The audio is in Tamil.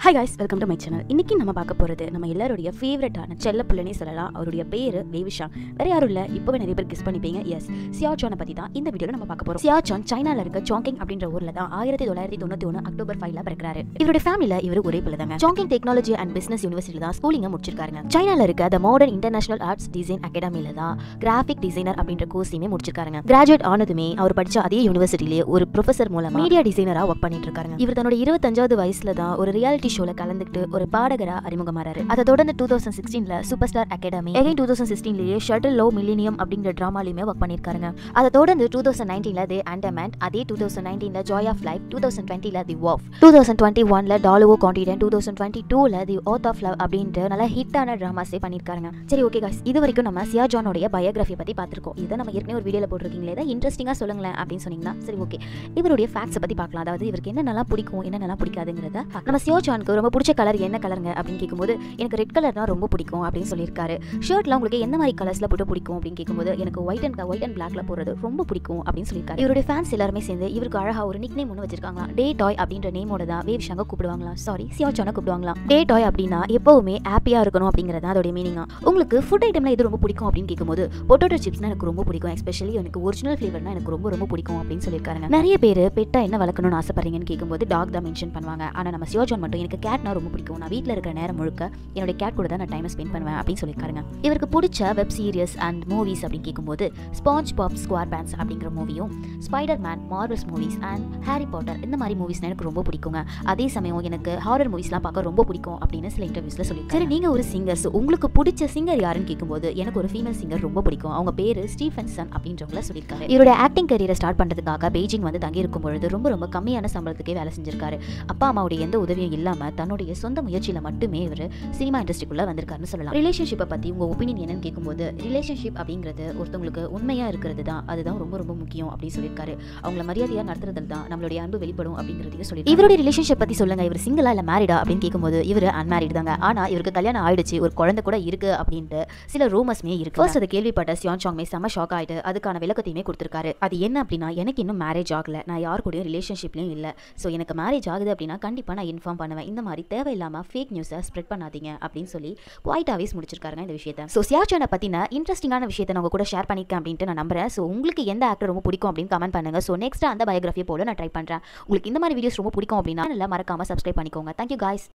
Hi guys welcome to my channel இன்னைக்கு நம்ம பார்க்க போகிறது நம்ம எல்லாருடைய ஃபேவரட்டான செல்ல பிள்ளைனே சொல்லலாம் அவருடைய பேர் வேவிஷா வேற யாரும் இல்லை இப்போவே நிறைய பேர் கிஸ் பண்ணிப்பீங்க எஸ் சியா சானை பற்றி தான் இந்த வீடியோவில் நம்ம பார்க்க போகிறோம் சியா சான் சைனால இருக்க சாங்கிங் அப்படின்ற ஊரில் தான் ஆயிரத்தி தொள்ளாயிரத்தி தொண்ணூற்றி ஒன்று அக்டோபர் ஃபைவ்ல பிறக்கிறாரு இவருடைய ஃபேமிலியில் இவர் ஒரே பிள்ளை தாங்க சாங்கிங் டெக்னாலஜி அண்ட் பிசினஸ் யூனிவர்சிட்டியில் தான் ஸ்கூலிங்க முடிச்சிருக்காருங்க சைனால இருக்க the modern international arts design அகாடமியில தான் கிராஃபிக் டிசைனர் அப்படின்ற கோர்ஸையுமே முடிச்சிருக்காருங்க கிராஜுவேட் ஆனதுமே அவர் படிச்ச அதே யூனிவர்சிட்டிலேயே ஒரு ப்ரொஃபசர் மூலமா மீடியா டிசைனரா ஒர்க் பண்ணிட்டு இருக்காருங்க இவர் தன்னோட இருபத்தஞ்சாவது வயசுல தான் ஒரு ரியாலிட்டி ஷோல கலந்துக்கிட்டு ஒரு பாடகரா அறிமுகமாறாரு அதை தொடர்ந்து டூ தௌசண்ட் சிக்ஸ்டீன்ல super star academy again two thousand சிக்ஸ்டீன்லயே ஷட்டில் லோ மில்லினியம் அப்படிங்கிற டிராமாலையுமே ஒர்க் பண்ணிருக்காருங்க அதை தொடர்ந்து டூ தௌசண்ட் நைன்டீன்ல தி அண்டர்மேன் அதே டூ தௌசண்ட் நைன்டீன்ல joy of life two thousand டுவெண்ட்டில தி வாஃப் டூ தௌசண்ட் டுவெண்ட்டி ஒன்ல டாலுவோ காண்டிடென்ட் டூ தௌசண்ட் டுவெண்ட்டி டூல தி ஓத் ஆஃப் லவ் அப்படின்ட்டு நல்லா ஹிட்டான ட்ராமாஸே பண்ணிருக்காருங்க சரி ஓகே guys இது வரைக்கும் நம்ம சியா ஜானோடைய பயோகிராஃபி பத்தி பார்த்திருக்கோம் இதை நம்ம ஏற்கனவே ஒரு வீடியோல போட்டிருக்கீங்களே ஏதாவது இன்ட்ரெஸ்டிங்கா சொல்லுங்களேன் அப்படின்னு சொன்னீங்கன்னா சரி ஓகே இவருடைய ஃபேக்ட்ஸை பத்தி பார்க்கலாம் அதாவது இவருக்கு என்னென்னலாம் பிடிக்கும் என்னென்னலாம் பிடிக்காதுங்கிறத பார்க்கலாம். நம்ம சியோ சானுக்கு ரொம்ப பிடிச்ச கலர் என்ன கலருங்க அப்படின்னு கேட்கும்போது எனக்கு ரெட் கலர் தான் ரொம்ப பிடிக்கும் அப்படின்னு சொல்லியிருக்காரு ஷர்ட்ல உங்களுக்கு எந்த மாதிரி கலர்ஸ்ல போட்டு பிடிக்கும் அப்படின்னு கேட்கும்போது எனக்கு ஒயிட் அண்ட் ஒயிட் அண்ட் பிளாக்ல போடுறது ரொம்ப பிடிக்கும் அப்படின்னு சொல்லியிருக்காரு இவருடைய ஃபேன்ஸ் எல்லாருமே சேர்ந்து இவருக்கு அழகா ஒரு நிக் நேம் ஒன்று வச்சிருக்காங்களாம் டே டாய் அப்படின்ற நேமோட தான் வேவ் ஷாங்க கூப்பிடுவாங்களாம் சாரி சியோ சானை கூப்பிடுவாங்களாம் டே டாய் அப்படின்னா எப்பவுமே ஹாப்பியா இருக்கணும் அப்படிங்கிறது அதோட மீனிங்கா உங்களுக்கு ஃபுட் ஐட்டம்ல எது ரொம்ப பிடிக்கும் அப்படின்னு கேட்கும்போது பொட்டோட்டோ சிப்ஸ்னா எனக்கு ரொம்ப பிடிக்கும் எஸ்பெஷலி எனக்கு ஒரிஜினல் ஃபிளேவர்னா எனக்கு ரொம்ப ரொம்ப பிடிக்கும் அப்படின்னு சொல்லியிருக்காங்க நிறைய பேர் பெட்டா என்ன வளர்க்கணும்னு ஆசைப்படுறீங்கன்னு கேட்கும்போது டாக் தான் மென்ஷன் பண்ணுவாங்க ஆனா நம்ம சியோஜான் மட்டும் எனக்கு கேட்னா ரொம்ப பிடிக்கும் நான் வீட்டில் இருக்கிற நேரம் முழுக்க என்னோட கேட் கூட தான் நான் டைம் ஸ்பெண்ட் பண்ணுவேன் அப்படின்னு சொல்லியிருக்காருங்க இவருக்கு பிடிச்ச வெப் சீரிஸ் அண்ட் மூவிஸ் அப்படின்னு கேட்கும்போது ஸ்பாஞ்ச் பாப் ஸ்குவார் பேண்ட்ஸ் அப்படிங்கிற மூவியும் Spiderman Marvels movies and Harry Potter இந்த மாதிரி மூவிஸ் எனக்கு ரொம்ப பிடிக்குங்க அதே சமயம் எனக்கு ஹாரர் மூவிஸ்லாம் பார்க்க ரொம்ப பிடிக்கும் அப்படின்னு சில இன்டர்வியூஸ்ல சொல்லி சரி நீங்க ஒரு சிங்கர்ஸ் உங்களுக்கு பிடிச்ச சிங்கர் யாருன்னு கேட்கும்போது எனக்கு ஒரு ஃபீமேல் சிங்கர் ரொம்ப பிடிக்கும் அவங்க பேரு ஸ்டீஃபன் சன் அப்படின்றவங்கள சொல்லியிருக்காரு இவரோட ஆக்டிங் கரியரை ஸ்டார்ட் பண்றதுக்காக பெய்ஜிங் வந்து தங்கி இருக்கும் பொழுது ரொம்ப ரொம்ப கம்மியான சம்பளத்துக்கே வேலை செஞ்சிருக்காரு அப்பா அம்மாவுடைய எந்த உதவியும் இல்லாம தன்னுடைய சொந்த முயற்சியில மட்டுமே இவர் சினிமா இண்டஸ்ட்ரிக்குள்ள வந்திருக்காருன்னு சொல்லலாம் ரிலேஷன்ஷிப்பை பத்தி உங்க ஒப்பீனியன் என்னன்னு கேட்கும்போது ரிலேஷன்ஷிப் அப்படிங்கிறது ஒருத்தவங்களுக்கு உண்மையா இருக்கிறது தான் அதுதான் ரொம்ப ரொம்ப முக்கியம் அப்படின்னு சொல்லியிருக்காரு அவங்கள மரியாதையா நடத்துறதுல தான் நம்மளுடைய அன்பு வெளிப்படும் அப்படிங்கிறதையும் சொல்லி இவருடைய ரிலேஷன்ஷிப் பத்தி சொல்லுங்க இவர் சிங்கிளா இல்ல மேரிடா அப்படின்னு கேட்கும்போது இவர் அன்மேரிட் தாங்க ஆனா இவருக்கு கல்யாணம் ஆயிடுச்சு ஒரு குழந்தை கூட இருக்கு அப்படின்ட்டு சில ரூமர்ஸ்மே இருக்கு ஃபர்ஸ்ட் அதை கேள்விப்பட்ட சியான் சாங்மே செம்ம ஷாக் ஆயிட்டு அதுக்கான விளக்கத்தையுமே கொடுத்திருக்காரு அது என்ன அப்படின்னா எனக்கு இன்னும் மேரேஜ் ஆகல நான் யார் கூடயும் ரிலேஷன்ஷிப்லயும் இல்ல ஸோ எனக்கு மேரேஜ் ஆகுது அப்படின்னா கண்டிப்பா நான் இன்ஃபார்ம் பண்ணுவேன் இந்த மாதிரி தேவையில்லாம ஃபேக் நியூஸை ஸ்ப்ரெட் பண்ணாதீங்க அப்படின்னு சொல்லி குவாய்டாவே முடிச்சிருக்காருங்க இந்த விஷயத்த ஸோ சியாச்சானை பத்தின இன்ட்ரெஸ்டிங்கான விஷயத்தை நான் உங்க கூட ஷேர் பண்ணியிருக்கேன் அப்படின்ட்டு நான் நம்புறேன் ஸோ உங்களுக்கு எந்த ஆக்டர் ரொம்ப பிடிக்கும் அப்படின்னு கமெண்ட் பண்ணுங்க ஸோ நெக்ஸ்ட் அந்த பயோகிராஃபியை போல நான் ட்ரை பண்றேன் உங்களுக்கு இந்த மாதிரி வீடியோஸ் ரொம்ப பிடிக்கும் அப்படின்னா நல்லா மறக்காம சப்ஸ்கிரைப் பண்ணிக்கோங்க தேங்க்யூ guys